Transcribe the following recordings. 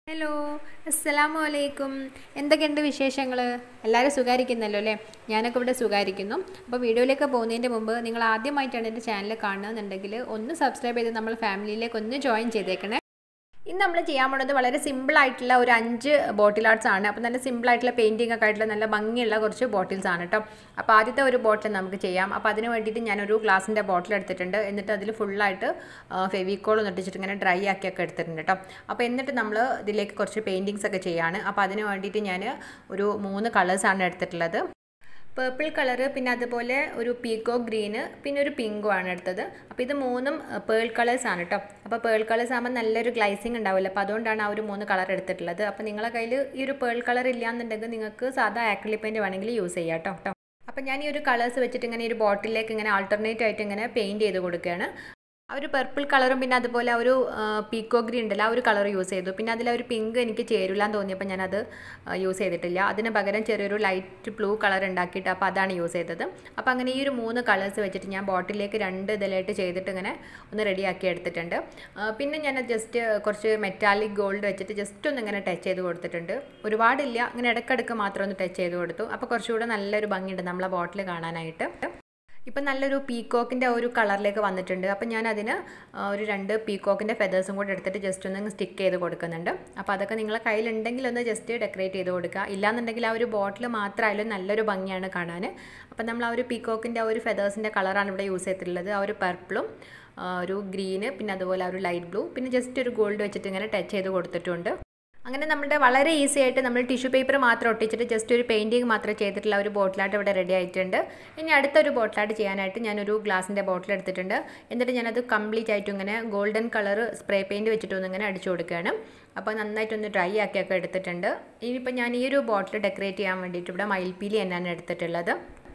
hello അസ്സലാമു അലൈക്കും എന്തൊക്കെയുണ്ട് വിശേഷങ്ങൾ എല്ലാവരും സുഖാരിക്കുന്നല്ലോ അല്ലേ ഞാനൊക്കെ ഇവിടെ സുഖാരിക്കുന്നു അപ്പോൾ വീഡിയോയിലേക്ക് പോകുന്നതിൻ്റെ മുമ്പ് നിങ്ങൾ ആദ്യമായിട്ടാണ് എൻ്റെ ചാനൽ കാണുന്നുണ്ടെങ്കിൽ ഒന്ന് സബ്സ്ക്രൈബ് ചെയ്ത് നമ്മൾ ഫാമിലിയിലേക്ക് ഒന്ന് ജോയിൻ ചെയ്തേക്കണേ ഇന്ന് നമ്മൾ ചെയ്യാൻ പോണത് വളരെ സിമ്പിൾ ആയിട്ടുള്ള ഒരു അഞ്ച് ബോട്ടിൽ ആർട്സ് ആണ് അപ്പോൾ നല്ല സിമ്പിൾ ആയിട്ടുള്ള പെയിൻറ്റിംഗ് ഒക്കെ ആയിട്ടുള്ള നല്ല ഭംഗിയുള്ള കുറച്ച് ബോട്ടിൽസ് ആണ് കേട്ടോ അപ്പോൾ ആദ്യത്തെ ഒരു ബോട്ടിൽ നമുക്ക് ചെയ്യാം അപ്പോൾ അതിന് വേണ്ടിയിട്ട് ഞാനൊരു ഗ്ലാസിൻ്റെ ബോട്ടിൽ എടുത്തിട്ടുണ്ട് എന്നിട്ട് അതിൽ ഫുള്ളായിട്ട് ഫെവിക്കോൾ ഒന്നിട്ടിച്ചിട്ട് ഇങ്ങനെ ഡ്രൈ ആക്കിയൊക്കെ എടുത്തിട്ടുണ്ട് കേട്ടോ അപ്പോൾ എന്നിട്ട് നമ്മൾ ഇതിലേക്ക് കുറച്ച് പെയിൻറ്റിങ്സ് ഒക്കെ ചെയ്യാണ് അപ്പോൾ അതിന് വേണ്ടിയിട്ട് ഞാൻ ഒരു മൂന്ന് കളേഴ്സാണ് എടുത്തിട്ടുള്ളത് പേർപ്പിൾ കളറ് പിന്നെ അതുപോലെ ഒരു പീക്കോ ഗ്രീന് പിന്നെ ഒരു പിങ്കും ആണ് എടുത്തത് അപ്പോൾ ഇത് മൂന്നും പേൾ കളേഴ്സ് ആണ് കേട്ടോ അപ്പോൾ പേൾ കളേഴ്സ് ആകുമ്പോൾ നല്ലൊരു ഗ്ലൈസിങ് ഉണ്ടാവില്ല അപ്പോൾ അതുകൊണ്ടാണ് ആ ഒരു മൂന്ന് കളർ എടുത്തിട്ടുള്ളത് അപ്പോൾ നിങ്ങളെ കയ്യിൽ ഈ ഒരു പേൾ കളർ ഇല്ലാന്നുണ്ടെങ്കിൽ നിങ്ങൾക്ക് സാധാ ആക്രിലിക് പെയിൻറ്റ് വേണമെങ്കിൽ യൂസ് ചെയ്യാം കേട്ടോ അപ്പോൾ ഞാൻ ഈ ഒരു കളേഴ്സ് വെച്ചിട്ട് ഇങ്ങനെ ഈ ഒരു ബോട്ടിലേക്ക് ഇങ്ങനെ ആൾട്ടർനേറ്റ് ആയിട്ട് ഇങ്ങനെ പെയിൻറ്റ് ചെയ്ത് കൊടുക്കുകയാണ് ആ ഒരു പർപ്പിൾ കളറും പിന്നെ അതുപോലെ ആ ഒരു പീക്കോ ഗ്രീൻ ഉണ്ടല്ലോ ആ ഒരു കളർ യൂസ് ചെയ്തു പിന്നെ അതിൽ ഒരു പിങ്ക് എനിക്ക് ചേരില്ലാന്ന് തോന്നിയപ്പോൾ ഞാനത് യൂസ് ചെയ്തിട്ടില്ല അതിന് പകരം ചെറിയൊരു ലൈറ്റ് ബ്ലൂ കളർ ഉണ്ടാക്കിയിട്ട് അപ്പോൾ അതാണ് യൂസ് ചെയ്തത് അപ്പോൾ അങ്ങനെ ഈ ഒരു മൂന്ന് കളേഴ്സ് വെച്ചിട്ട് ഞാൻ ബോട്ടിലേക്ക് രണ്ട് ഇതിലായിട്ട് ചെയ്തിട്ട് ഇങ്ങനെ ഒന്ന് റെഡിയാക്കി എടുത്തിട്ടുണ്ട് പിന്നെ ഞാൻ ജസ്റ്റ് കുറച്ച് മെറ്റാലിക് ഗോൾഡ് വെച്ചിട്ട് ജസ്റ്റ് ഒന്ന് ഇങ്ങനെ ടച്ച് ചെയ്ത് കൊടുത്തിട്ടുണ്ട് ഒരുപാടില്ല ഇങ്ങനെ ഇടയ്ക്കിടയ്ക്ക് മാത്രം ഒന്ന് ടച്ച് ചെയ്ത് കൊടുത്തു അപ്പോൾ കുറച്ചുകൂടെ നല്ലൊരു ഭംഗിയുണ്ട് നമ്മളെ ബോട്ടിൽ കാണാനായിട്ട് ഇപ്പം നല്ലൊരു പീക്കോക്കിൻ്റെ ഒരു കളറിലേക്ക് വന്നിട്ടുണ്ട് അപ്പം ഞാൻ അതിന് ഒരു രണ്ട് പീക്കോക്കിൻ്റെ ഫെതേഴ്സും കൂടെ എടുത്തിട്ട് ജസ്റ്റ് ഒന്ന് സ്റ്റിക്ക് ചെയ്ത് കൊടുക്കുന്നുണ്ട് അപ്പോൾ അതൊക്കെ നിങ്ങളെ കയ്യിലുണ്ടെങ്കിൽ ഒന്ന് ജസ്റ്റ് ഡെക്കറേറ്റ് ചെയ്ത് കൊടുക്കുക ഇല്ലാന്നുണ്ടെങ്കിൽ ആ ഒരു ബോട്ടിൽ മാത്രമായാലും നല്ലൊരു ഭംഗിയാണ് കാണാൻ അപ്പം നമ്മൾ ആ ഒരു പീക്കോക്കിൻ്റെ ആ ഒരു ഫെതേഴ്സിൻ്റെ കളറാണ് ഇവിടെ യൂസ് ചെയ്തിട്ടുള്ളത് ആ ഒരു പർപ്പിളും ഒരു ഗ്രീന് പിന്നെ അതുപോലെ ആ ഒരു ലൈറ്റ് ബ്ലൂ പിന്നെ ജസ്റ്റ് ഒരു ഗോൾഡ് വെച്ചിട്ട് ഇങ്ങനെ ടച്ച് ചെയ്ത് കൊടുത്തിട്ടുണ്ട് അങ്ങനെ നമ്മുടെ വളരെ ഈസി ആയിട്ട് നമ്മൾ ടിഷ്യൂ പേപ്പർ മാത്രം ഒട്ടിച്ചിട്ട് ജസ്റ്റ് ഒരു പെയിൻറ്റിങ് മാത്രം ചെയ്തിട്ടുള്ള ഒരു ബോട്ടിലായിട്ട് ഇവിടെ റെഡി ആയിട്ടുണ്ട് ഇനി അടുത്തൊരു ബോട്ടിലായിട്ട് ചെയ്യാനായിട്ട് ഞാനൊരു ഗ്ലാസിൻ്റെ ബോട്ടിൽ എടുത്തിട്ടുണ്ട് എന്നിട്ട് ഞാനത് കംപ്ലീറ്റ് ആയിട്ട് ഇങ്ങനെ ഗോൾഡൻ കളർ സ്പ്രേ പെയിൻറ്റ് വെച്ചിട്ടൊന്ന് ഇങ്ങനെ അടിച്ചു കൊടുക്കുകയാണ് അപ്പോൾ നന്നായിട്ടൊന്ന് ഡ്രൈ ആക്കിയൊക്കെ എടുത്തിട്ടുണ്ട് ഇനിയിപ്പോൾ ഞാൻ ഈ ഒരു ബോട്ടിൽ ഡെക്കറേറ്റ് ചെയ്യാൻ വേണ്ടിയിട്ട് ഇവിടെ മയിൽപ്പീലി തന്നെയാണ് എടുത്തിട്ടുള്ളത്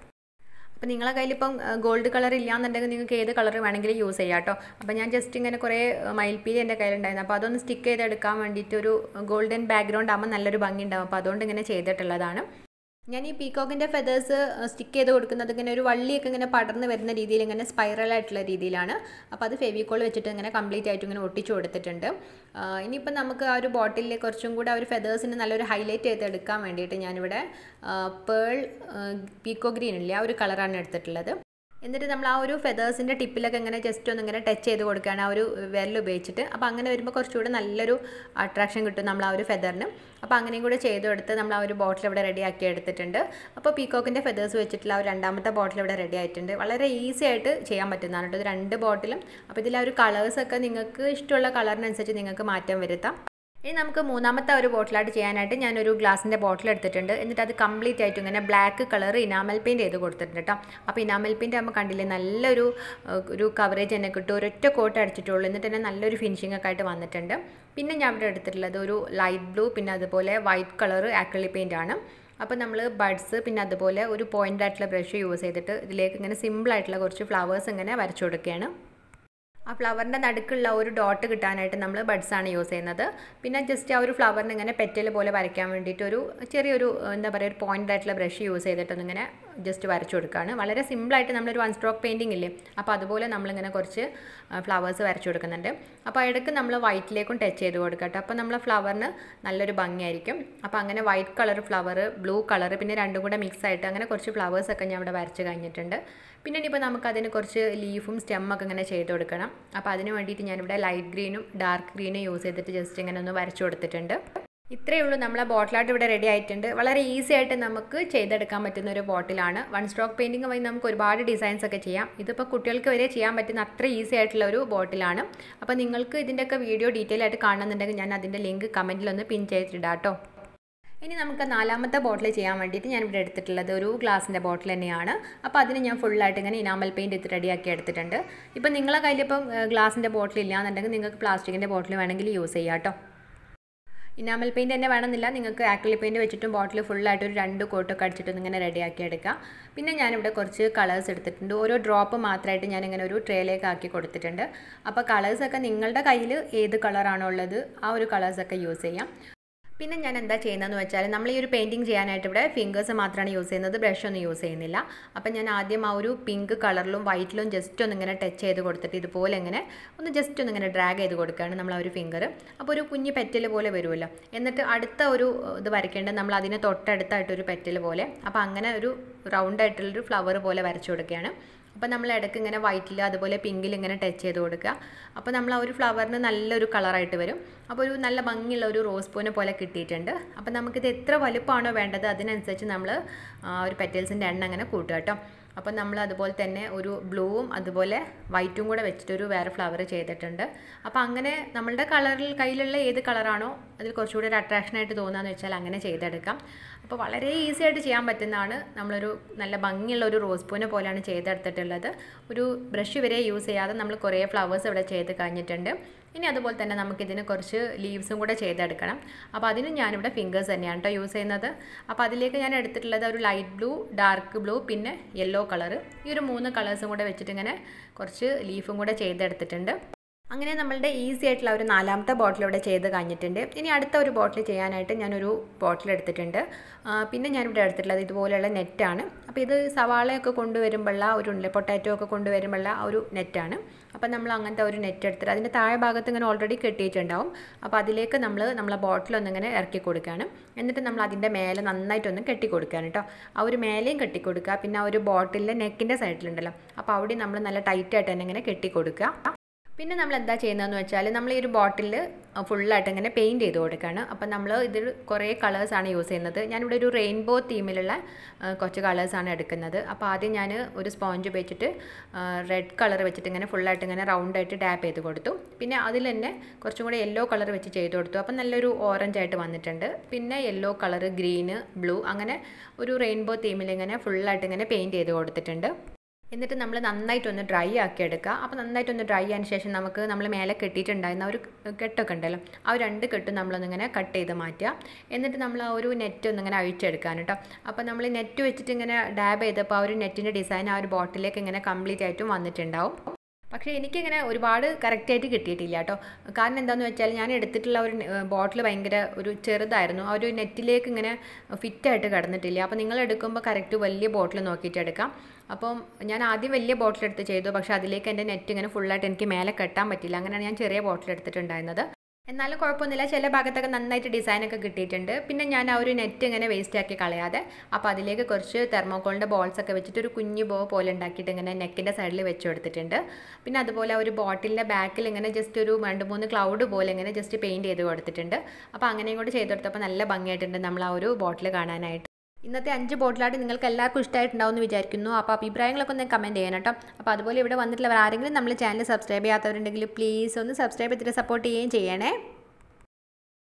അപ്പോൾ നിങ്ങളെ കയ്യിലിപ്പം ഗോൾഡ് കളർ ഇല്ലാന്നുണ്ടെങ്കിൽ നിങ്ങൾക്ക് ഏത് കളർ വേണമെങ്കിലും യൂസ് ചെയ്യാം കേട്ടോ അപ്പോൾ ഞാൻ ജസ്റ്റ് ഇങ്ങനെ കുറേ മയിൽപ്പീലി എൻ്റെ കയ്യിലുണ്ടായിരുന്നു അപ്പോൾ അതൊന്ന് സ്റ്റിക്ക് ചെയ്തെടുക്കാൻ വേണ്ടിയിട്ട് ഒരു ഗോൾഡൻ ബാക്ക്ഗ്രൗണ്ട് ആകുമ്പോൾ നല്ലൊരു ഭംഗി ഉണ്ടാവും അപ്പോൾ അതുകൊണ്ട് ഇങ്ങനെ ചെയ്തിട്ടുള്ളതാണ് ഞാൻ ഈ പീക്കോക്കിൻ്റെ ഫെതേഴ്സ് സ്റ്റിക്ക് ചെയ്ത് കൊടുക്കുന്നത് ഇങ്ങനെ ഒരു വള്ളിയൊക്കെ ഇങ്ങനെ പടർന്ന് വരുന്ന രീതിയിൽ ഇങ്ങനെ സ്പൈറൽ ആയിട്ടുള്ള രീതിയിലാണ് അപ്പോൾ അത് ഫെവിക്കോൾ വെച്ചിട്ട് ഇങ്ങനെ കംപ്ലീറ്റ് ആയിട്ട് ഇങ്ങനെ ഒട്ടിച്ചു കൊടുത്തിട്ടുണ്ട് ഇനിയിപ്പോൾ നമുക്ക് ആ ഒരു ബോട്ടിലിൽ കുറച്ചും കൂടെ ആ ഒരു ഫെതേഴ്സിന് നല്ലൊരു ഹൈലൈറ്റ് ചെയ്ത് എടുക്കാൻ വേണ്ടിയിട്ട് ഞാനിവിടെ പേൾ പീക്കോ ഗ്രീൻ ഇല്ലേ ആ ഒരു കളറാണ് എടുത്തിട്ടുള്ളത് എന്നിട്ട് നമ്മൾ ആ ഒരു ഫെതേഴ്സിൻ്റെ ടിപ്പിലൊക്കെ ഇങ്ങനെ ജസ്റ്റ് ഒന്ന് ഇങ്ങനെ ടച്ച് ചെയ്ത് കൊടുക്കുകയാണ് ആ ഒരു വിരൽ ഉപയോഗിച്ചിട്ട് അപ്പോൾ അങ്ങനെ വരുമ്പോൾ കുറച്ചുകൂടെ നല്ലൊരു അട്രാക്ഷൻ കിട്ടും നമ്മൾ ആ ഒരു ഫെദറിന് അപ്പോൾ അങ്ങനെയും കൂടെ ചെയ്ത് കൊടുത്ത് നമ്മൾ ആ ഒരു ബോട്ടിൽ ഇവിടെ റെഡി ആക്കി എടുത്തിട്ടുണ്ട് അപ്പോൾ പീക്കോക്കിൻ്റെ ഫെതേഴ്സ് വെച്ചിട്ടുള്ള ആ ഒരു രണ്ടാമത്തെ ബോട്ടിൽ ഇവിടെ റെഡി ആയിട്ടുണ്ട് വളരെ ഈസി ആയിട്ട് ചെയ്യാൻ പറ്റുന്നതാണ് കേട്ടോ ഇത് രണ്ട് ബോട്ടിലും അപ്പോൾ ഇതിൽ ആ ഒരു കളേഴ്സൊക്കെ നിങ്ങൾക്ക് ഇഷ്ടമുള്ള കളറിനനുസരിച്ച് നിങ്ങൾക്ക് മാറ്റം വരുത്താം ഇനി നമുക്ക് മൂന്നാമത്തെ ഒരു ബോട്ടിലായിട്ട് ചെയ്യാനായിട്ട് ഞാനൊരു ഗ്ലാസിൻ്റെ ബോട്ടിൽ എടുത്തിട്ടുണ്ട് എന്നിട്ട് അത് കംപ്ലീറ്റ് ആയിട്ട് ഇങ്ങനെ ബ്ലാക്ക് കളർ ഇനാമൽ പെയിൻറ്റ് ചെയ്ത് കൊടുത്തിട്ടുണ്ട് കേട്ടോ അപ്പോൾ ഇനാമൽ പെയിൻറ്റ് ആകുമ്പോൾ കണ്ടില്ലേ നല്ലൊരു ഒരു കവറേജ് തന്നെ കിട്ടും ഒരൊറ്റ കോട്ട് അടിച്ചിട്ടുള്ളൂ എന്നിട്ട് തന്നെ നല്ലൊരു ഫിനിഷിംഗ് ഒക്കെ ആയിട്ട് വന്നിട്ടുണ്ട് പിന്നെ ഞാൻ ഇവിടെ എടുത്തിട്ടുള്ളത് ഒരു ലൈറ്റ് ബ്ലൂ പിന്നെ അതുപോലെ വൈറ്റ് കളർ ആക്രലി പെയിൻ്റ് ആണ് അപ്പോൾ നമ്മൾ ബഡ്സ് പിന്നെ അതുപോലെ ഒരു പോയിൻ്റ് ആയിട്ടുള്ള ബ്രഷ് യൂസ് ചെയ്തിട്ട് ഇതിലേക്ക് ഇങ്ങനെ സിമ്പിൾ ആയിട്ടുള്ള കുറച്ച് ഫ്ലവേഴ്സ് ഇങ്ങനെ വരച്ചു കൊടുക്കുകയാണ് ആ ഫ്ലവറിൻ്റെ നടുക്കുള്ള ഒരു ഡോട്ട് കിട്ടാനായിട്ട് നമ്മൾ ബഡ്സാണ് യൂസ് ചെയ്യുന്നത് പിന്നെ ജസ്റ്റ് ആ ഒരു ഫ്ലവറിന് ഇങ്ങനെ പെറ്റൽ പോലെ വരയ്ക്കാൻ വേണ്ടിയിട്ട് ഒരു ചെറിയൊരു എന്താ പറയുക ഒരു പോയിൻ്റ് ആയിട്ടുള്ള ബ്രഷ് യൂസ് ചെയ്തിട്ടൊന്ന് ഇങ്ങനെ ജസ്റ്റ് വരച്ചു കൊടുക്കുകയാണ് വളരെ സിമ്പിളായിട്ട് നമ്മളൊരു വൺ സ്ട്രോക്ക് പെയിൻറ്റിംഗ് ഇല്ലേ അപ്പോൾ അതുപോലെ നമ്മളിങ്ങനെ കുറച്ച് ഫ്ലവേഴ്സ് വരച്ചു കൊടുക്കുന്നുണ്ട് അപ്പോൾ ഇടയ്ക്ക് നമ്മൾ വൈറ്റിലേക്കും ടച്ച് ചെയ്ത് കൊടുക്കട്ടെ അപ്പോൾ നമ്മളെ ഫ്ലവറിന് നല്ലൊരു ഭംഗിയായിരിക്കും അപ്പോൾ അങ്ങനെ white colour flower blue colour പിന്നെ രണ്ടും കൂടെ മിക്സ് ആയിട്ട് അങ്ങനെ കുറച്ച് ഫ്ലവേഴ്സൊക്കെ ഞാൻ ഇവിടെ വരച്ച് കഴിഞ്ഞിട്ടുണ്ട് പിന്നെ ഇനിയിപ്പോൾ നമുക്ക് അതിന് കുറച്ച് ലീഫും സ്റ്റെമ്മൊക്കെ ഇങ്ങനെ ചെയ്ത് കൊടുക്കണം അപ്പോൾ അതിന് വേണ്ടിയിട്ട് ഞാനിവിടെ ലൈറ്റ് ഗ്രീനും ഡാർക്ക് ഗ്രീനും യൂസ് ചെയ്തിട്ട് ജസ്റ്റ് ഇങ്ങനെ ഒന്ന് വരച്ചു കൊടുത്തിട്ടുണ്ട് ഇത്രയേ ഉള്ളൂ നമ്മളെ ബോട്ടിലായിട്ട് ഇവിടെ റെഡി ആയിട്ടുണ്ട് വളരെ ഈസി ആയിട്ട് നമുക്ക് ചെയ്തെടുക്കാൻ പറ്റുന്ന ഒരു ബോട്ടിലാണ് വൺ സ്ട്രോക്ക് പെയിൻറ്റിങ് വഴി നമുക്ക് ഒരുപാട് ഡിസൈൻസ് ഒക്കെ ചെയ്യാം ഇതിപ്പോൾ കുട്ടികൾക്ക് വരെ ചെയ്യാൻ പറ്റുന്ന അത്ര ഈസി ആയിട്ടുള്ള ഒരു ബോട്ടിലാണ് അപ്പോൾ നിങ്ങൾക്ക് ഇതിൻ്റെയൊക്കെ വീഡിയോ ഡീറ്റെയിൽ ആയിട്ട് കാണുന്നുണ്ടെങ്കിൽ ഞാൻ അതിൻ്റെ ലിങ്ക് കമൻറ്റിലൊന്ന് പിൻ ചെയ്തിടാം കേട്ടോ ഇനി നമുക്ക് നാലാമത്തെ ബോട്ടിൽ ചെയ്യാൻ വേണ്ടിയിട്ട് ഞാൻ ഇവിടെ എടുത്തിട്ടുള്ളത് ഒരു ഗ്ലാസിൻ്റെ ബോട്ടിൽ തന്നെയാണ് അപ്പോൾ അതിന് ഞാൻ ഫുള്ളായിട്ട് ഇങ്ങനെ ഇനാമൽ പെയിൻറ്റ് എടുത്ത് റെഡിയാക്കി എടുത്തിട്ടുണ്ട് ഇപ്പോൾ നിങ്ങളെ കയ്യിലിപ്പം ഗ്ലാസിൻ്റെ ബോട്ടിൽ ഇല്ലാന്നുണ്ടെങ്കിൽ നിങ്ങൾക്ക് പ്ലാസ്റ്റിക്കിൻ്റെ ബോട്ടിൽ വേണമെങ്കിൽ യൂസ് ചെയ്യാം കേട്ടോ ഇനാമൽ പെയിൻറ്റ് തന്നെ വേണമെന്നില്ല നിങ്ങൾക്ക് ആക്രിലിക് പെയിൻറ്റ് വെച്ചിട്ടും ബോട്ടിൽ ഫുള്ളായിട്ട് ഒരു രണ്ട് കോട്ടൊക്കെ അടിച്ചിട്ട് ഇങ്ങനെ റെഡിയാക്കി എടുക്കാം പിന്നെ ഞാനിവിടെ കുറച്ച് കളേഴ്സ് എടുത്തിട്ടുണ്ട് ഓരോ ഡ്രോപ്പ് മാത്രമായിട്ട് ഞാനിങ്ങനെ ഒരു ട്രേയിലേക്ക് ആക്കി കൊടുത്തിട്ടുണ്ട് അപ്പോൾ കളേഴ്സൊക്കെ നിങ്ങളുടെ കയ്യിൽ ഏത് കളറാണോ ഉള്ളത് ആ ഒരു കളേഴ്സൊക്കെ യൂസ് ചെയ്യാം പിന്നെ ഞാൻ എന്താ ചെയ്യുന്നതെന്ന് വെച്ചാൽ നമ്മൾ ഈ ഒരു പെയിൻറ്റിങ് ചെയ്യാനായിട്ട് ഇവിടെ ഫിംഗേഴ്സ് മാത്രമാണ് യൂസ് ചെയ്യുന്നത് ബ്രഷ് ഒന്നും യൂസ് ചെയ്യുന്നില്ല അപ്പം ഞാൻ ആദ്യം ആ ഒരു പിങ്ക് കളറിലും വൈറ്റിലും ജസ്റ്റ് ഒന്ന് ഇങ്ങനെ ടച്ച് ചെയ്ത് കൊടുത്തിട്ട് ഇതുപോലെ ഇങ്ങനെ ഒന്ന് ജസ്റ്റ് ഒന്ന് ഇങ്ങനെ ഡ്രാഗ് ചെയ്ത് കൊടുക്കുകയാണ് നമ്മൾ ആ ഒരു ഫിംഗർ അപ്പോൾ ഒരു കുഞ്ഞ് പെറ്റൽ പോലെ വരുമല്ലോ എന്നിട്ട് അടുത്ത ഒരു ഇത് വരയ്ക്കേണ്ടത് നമ്മൾ അതിന് തൊട്ടടുത്തായിട്ടൊരു പെറ്റൽ പോലെ അപ്പോൾ അങ്ങനെ ഒരു റൗണ്ട് ആയിട്ടുള്ളൊരു ഫ്ലവർ പോലെ വരച്ചു കൊടുക്കുകയാണ് അപ്പോൾ നമ്മൾ ഇടയ്ക്ക് ഇങ്ങനെ വൈറ്റിൽ അതുപോലെ പിങ്കിൽ ഇങ്ങനെ ടച്ച് ചെയ്ത് കൊടുക്കുക അപ്പോൾ നമ്മൾ ആ ഒരു ഫ്ലവറിന് നല്ലൊരു കളറായിട്ട് വരും അപ്പോൾ ഒരു നല്ല ഭംഗിയുള്ള ഒരു റോസ് പൂനെ പോലെ കിട്ടിയിട്ടുണ്ട് അപ്പോൾ നമുക്കിത് എത്ര വലുപ്പമാണോ വേണ്ടത് അതിനനുസരിച്ച് നമ്മൾ ഒരു പെറ്റൽസിൻ്റെ എണ്ണം അങ്ങനെ കൂട്ടുക കേട്ടോ അപ്പം നമ്മൾ അതുപോലെ തന്നെ ഒരു ബ്ലൂവും അതുപോലെ വൈറ്റും കൂടെ വെച്ചിട്ടൊരു വേറെ ഫ്ലവർ ചെയ്തിട്ടുണ്ട് അപ്പോൾ അങ്ങനെ നമ്മളുടെ കളറിൽ കയ്യിലുള്ള ഏത് കളറാണോ അതിൽ കുറച്ചുകൂടി ഒരു അട്രാക്ഷനായിട്ട് തോന്നുകയെന്ന് വെച്ചാൽ അങ്ങനെ ചെയ്തെടുക്കാം അപ്പോൾ വളരെ ഈസി ആയിട്ട് ചെയ്യാൻ പറ്റുന്നതാണ് നമ്മളൊരു നല്ല ഭംഗിയുള്ള ഒരു റോസ് പൂനെ പോലെയാണ് ചെയ്തെടുത്തിട്ടുള്ളത് ഒരു ബ്രഷ് വരെ യൂസ് ചെയ്യാതെ നമ്മൾ കുറേ ഫ്ലവേഴ്സ് ഇവിടെ ചെയ്ത് കഴിഞ്ഞിട്ടുണ്ട് ഇനി അതുപോലെ തന്നെ നമുക്കിതിന് കുറച്ച് ലീവ്സും കൂടെ ചെയ്തെടുക്കണം അപ്പോൾ അതിന് ഞാനിവിടെ ഫിംഗേഴ്സ് തന്നെയാണ് കേട്ടോ യൂസ് ചെയ്യുന്നത് അപ്പോൾ അതിലേക്ക് ഞാൻ എടുത്തിട്ടുള്ളത് ഒരു ലൈറ്റ് ബ്ലൂ ഡാർക്ക് ബ്ലൂ പിന്നെ യെല്ലോ കളർ ഈ ഒരു മൂന്ന് കളേഴ്സും കൂടെ വെച്ചിട്ട് ഇങ്ങനെ കുറച്ച് ലീഫും കൂടെ ചെയ്തെടുത്തിട്ടുണ്ട് അങ്ങനെ നമ്മളുടെ ഈസി ആയിട്ടുള്ള ഒരു നാലാമത്തെ ബോട്ടിൽ ഇവിടെ ചെയ്ത് കഴിഞ്ഞിട്ടുണ്ട് ഇനി അടുത്ത ഒരു ബോട്ടിൽ ചെയ്യാനായിട്ട് ഞാനൊരു ബോട്ടിൽ എടുത്തിട്ടുണ്ട് പിന്നെ ഞാനിവിടെ എടുത്തിട്ടുള്ളത് ഇതുപോലെയുള്ള നെറ്റാണ് അപ്പോൾ ഇത് സവാളയൊക്കെ കൊണ്ടുവരുമ്പോഴുള്ള ഒരു ഉണ്ടല്ലേ പൊട്ടാറ്റോ ഒക്കെ കൊണ്ടുവരുമ്പോഴുള്ള ആ ഒരു നെറ്റാണ് അപ്പോൾ നമ്മൾ അങ്ങനത്തെ ഒരു നെറ്റ് എടുത്തിട്ട് അതിൻ്റെ താഴെ ഭാഗത്ത് ഇങ്ങനെ ഓൾറെഡി കെട്ടിയിട്ടുണ്ടാവും അപ്പോൾ അതിലേക്ക് നമ്മൾ നമ്മളെ ബോട്ടിലൊന്നിങ്ങനെ ഇറക്കി കൊടുക്കുകയാണ് എന്നിട്ട് നമ്മൾ അതിൻ്റെ മേലെ നന്നായിട്ടൊന്ന് കെട്ടി കൊടുക്കുകയാണ് കേട്ടോ ആ ഒരു മേലെയും കെട്ടി കൊടുക്കുക പിന്നെ ആ ഒരു ബോട്ടിലിൻ്റെ നെക്കിൻ്റെ സൈഡിലുണ്ടല്ലോ അപ്പോൾ അവിടെ നമ്മൾ നല്ല ടൈറ്റായിട്ട് തന്നെ ഇങ്ങനെ കെട്ടി കൊടുക്കുക പിന്നെ നമ്മൾ എന്താ ചെയ്യുന്നതെന്ന് വെച്ചാൽ നമ്മൾ ഈ ഒരു ബോട്ടിൽ ഫുള്ളായിട്ട് ഇങ്ങനെ പെയിൻറ്റ് ചെയ്ത് കൊടുക്കുകയാണ് അപ്പം നമ്മൾ ഇതിൽ കുറേ കളേഴ്സാണ് യൂസ് ചെയ്യുന്നത് ഞാനിവിടെ ഒരു റെയിൻബോ തീമിലുള്ള കുറച്ച് കളേഴ്സാണ് എടുക്കുന്നത് അപ്പോൾ ആദ്യം ഞാൻ ഒരു സ്പോഞ്ച് വെച്ചിട്ട് റെഡ് കളർ വെച്ചിട്ട് ഇങ്ങനെ ഫുള്ളായിട്ട് ഇങ്ങനെ റൗണ്ടായിട്ട് ഡാപ്പ് ചെയ്ത് കൊടുത്തു പിന്നെ അതിൽ തന്നെ കുറച്ചും കൂടെ യെല്ലോ കളർ വെച്ച് ചെയ്ത് കൊടുത്തു അപ്പം നല്ലൊരു ഓറഞ്ച് ആയിട്ട് വന്നിട്ടുണ്ട് പിന്നെ യെല്ലോ കളർ ഗ്രീന് ബ്ലൂ അങ്ങനെ ഒരു റെയിൻബോ തീമിൽ ഇങ്ങനെ ഫുള്ളായിട്ട് ഇങ്ങനെ പെയിൻറ്റ് ചെയ്ത് കൊടുത്തിട്ടുണ്ട് എന്നിട്ട് നമ്മൾ നന്നായിട്ടൊന്ന് ഡ്രൈ ആക്കി എടുക്കുക അപ്പോൾ നന്നായിട്ടൊന്ന് ഡ്രൈ ആയതിനു ശേഷം നമുക്ക് നമ്മൾ മേലെ കെട്ടിയിട്ടുണ്ടായിരുന്ന ഒരു കെട്ടൊക്കെ ഉണ്ടല്ലോ ആ രണ്ട് കെട്ടും നമ്മളൊന്നിങ്ങനെ കട്ട് ചെയ്ത് മാറ്റുക എന്നിട്ട് നമ്മൾ ആ ഒരു നെറ്റ് ഒന്നിങ്ങനെ അഴിച്ചെടുക്കാൻ കേട്ടോ അപ്പോൾ നമ്മൾ നെറ്റ് വെച്ചിട്ട് ഇങ്ങനെ ഡാബ് ചെയ്തപ്പോൾ ആ ഒരു നെറ്റിൻ്റെ ഡിസൈൻ ആ ഒരു ബോട്ടിലേക്ക് ഇങ്ങനെ കംപ്ലീറ്റ് ആയിട്ടും വന്നിട്ടുണ്ടാവും പക്ഷേ എനിക്കിങ്ങനെ ഒരുപാട് കറക്റ്റായിട്ട് കിട്ടിയിട്ടില്ല കേട്ടോ കാരണം എന്താണെന്ന് വെച്ചാൽ ഞാൻ എടുത്തിട്ടുള്ള ഒരു ബോട്ടിൽ ഭയങ്കര ഒരു ചെറുതായിരുന്നു ആ ഒരു നെറ്റിലേക്ക് ഇങ്ങനെ ഫിറ്റായിട്ട് കിടന്നിട്ടില്ല അപ്പോൾ നിങ്ങൾ എടുക്കുമ്പോൾ കറക്റ്റ് വലിയ ബോട്ടിൽ നോക്കിയിട്ട് എടുക്കാം അപ്പം ഞാൻ ആദ്യം വലിയ ബോട്ടിൽ എടുത്ത് ചെയ്തു പക്ഷേ അതിലേക്ക് എൻ്റെ നെറ്റ് ഇങ്ങനെ ഫുള്ളായിട്ട് എനിക്ക് മേലെ കെട്ടാൻ പറ്റില്ല അങ്ങനെയാണ് ഞാൻ ചെറിയ ബോട്ടിൽ എടുത്തിട്ടുണ്ടായിരുന്നത് എന്നാലും കുഴപ്പമൊന്നുമില്ല ചില ഭാഗത്തൊക്കെ നന്നായിട്ട് ഡിസൈനൊക്കെ കിട്ടിയിട്ടുണ്ട് പിന്നെ ഞാൻ ആ ഒരു നെറ്റ് ഇങ്ങനെ വേസ്റ്റ് ആക്കി കളയാതെ അപ്പോൾ അതിലേക്ക് കുറച്ച് തെർമോക്കോളിൻ്റെ ബോൾസ് ഒക്കെ വെച്ചിട്ട് ഒരു കുഞ്ഞു ബോ പോലെ ഉണ്ടാക്കിയിട്ട് ഇങ്ങനെ നെക്കിൻ്റെ സൈഡിൽ വെച്ച് കൊടുത്തിട്ടുണ്ട് പിന്നെ അതുപോലെ ഒരു ബോട്ടിലിൻ്റെ ബാക്കിൽ ഇങ്ങനെ ജസ്റ്റ് ഒരു രണ്ട് മൂന്ന് ക്ലൗഡ് പോലെ ഇങ്ങനെ ജസ്റ്റ് പെയിൻറ്റ് ചെയ്ത് കൊടുത്തിട്ടുണ്ട് അപ്പോൾ അങ്ങനെയും കൂടി ചെയ്ത് കൊടുത്തപ്പോൾ നല്ല ഭംഗിയായിട്ടുണ്ട് നമ്മൾ ആ ഒരു ബോട്ടിൽ കാണാനായിട്ട് ഇന്നത്തെ അഞ്ച് ബോട്ടിലായിട്ട് നിങ്ങൾക്ക് എല്ലാവർക്കും ഇഷ്ടമായിട്ടുണ്ടാവും എന്ന് വിചാരിക്കുന്നു അപ്പോൾ അഭിപ്രായങ്ങളൊക്കെ ഒന്ന് കമൻറ്റ് ചെയ്യണം കേട്ടോ അപ്പോൾ അതുപോലെ ഇവിടെ വന്നിട്ടുള്ളവർ ആരെങ്കിലും നമ്മൾ ചാനൽ സബ്സ്ക്രൈബ് ചെയ്യാത്തവരുണ്ടെങ്കിൽ പ്ലീസ് ഒന്ന് സബ്സ്ക്രൈബ് ചെയ്തിട്ട് സപ്പോർട്ട് ചെയ്യുകയും ചെയ്യണേ